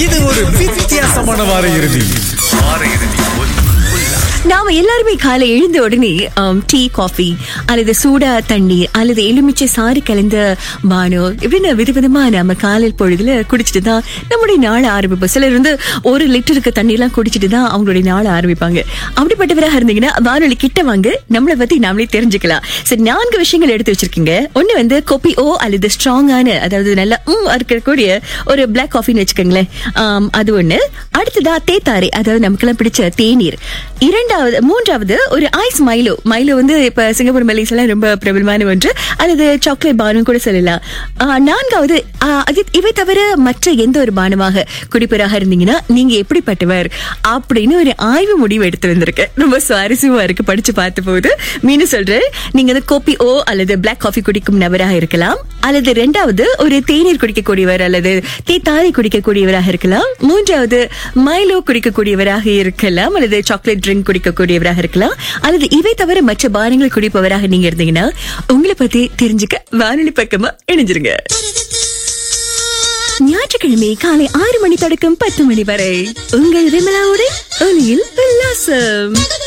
இது ஒரு வித்தியாசமான வார இறுதி நாம எல்லாருமே காலை எழுந்த உடனே ஆம், டீ காஃபி அல்லது சூடா தண்ணீர் அல்லது எலுமிச்சை சாறு கலந்த பானோ இப்படின்னு விதவிதமா நம்ம காலையில் பொழுதுல குடிச்சிட்டு தான் நம்முடைய நாளை ஆரம்பிப்போம் சிலர் வந்து ஒரு லிட்டருக்கு தண்ணீர்லாம் குடிச்சிட்டு தான் அவங்களுடைய நாளை ஆரம்பிப்பாங்க அப்படிப்பட்டவராக இருந்தீங்கன்னா வானொலி கிட்ட வாங்க நம்மளை பத்தி நாமளே தெரிஞ்சுக்கலாம் சரி நான்கு விஷயங்கள் எடுத்து வச்சிருக்கீங்க ஒண்ணு வந்து கொப்பி ஓ அல்லது ஸ்ட்ராங்கான அதாவது நல்லா ம் இருக்கக்கூடிய ஒரு பிளாக் காஃபின்னு வச்சுக்கோங்களேன் ஆம், அது ஒண்ணு அடுத்ததா தேத்தாரை அதாவது நமக்கெல்லாம் பிடிச்ச தேநீர் இரண்டாவது மூன்றாவது ஒரு ஐஸ் மைலோ மைலோ வந்து இப்ப சிங்கப்பூர் மெல்லிஸ் எல்லாம் ரொம்ப பிரபலமான ஒன்று அல்லது சாக்லேட் பானம் கூட சொல்லலாம் ஆ, நான்காவது ஆ, அது இவை தவிர மற்ற எந்த ஒரு பானமாக குடிப்பவராக இருந்தீங்கன்னா நீங்க எப்படிப்பட்டவர் அப்படின்னு ஒரு ஆய்வு முடிவு எடுத்து வந்திருக்கு ரொம்ப சுவாரஸ்யமா இருக்கு படிச்சு பார்த்த போது மீண்டும் சொல்றேன் நீங்க வந்து கோப்பி ஓ அல்லது பிளாக் காஃபி குடிக்கும் நபராக இருக்கலாம் அல்லது இரண்டாவது ஒரு தேநீர் குடிக்கக்கூடியவர் அல்லது தேத்தாரை குடிக்கக்கூடியவராக இருக்கலாம் மூன்றாவது மைலோ குடிக்கக்கூடியவராக இருக்கலாம் அல்லது சாக்லேட் ட்ரிங்க் குடிக்கக்கூடியவராக இருக்கலாம் அல்லது இவை தவிர மற்ற பானங்கள் குடிப்பவராக நீங்க இருந்தீங்கன்னா உங்களை பத்தி தெரிஞ்சுக்க வானொலி பக்கமா இணைஞ்சிருங்க ஞாயிற்றுக்கிழமை காலை ஆறு மணி தொடக்கம் பத்து மணி வரை உங்கள் விமலாவுடன் ஒலியில் உல்லாசம்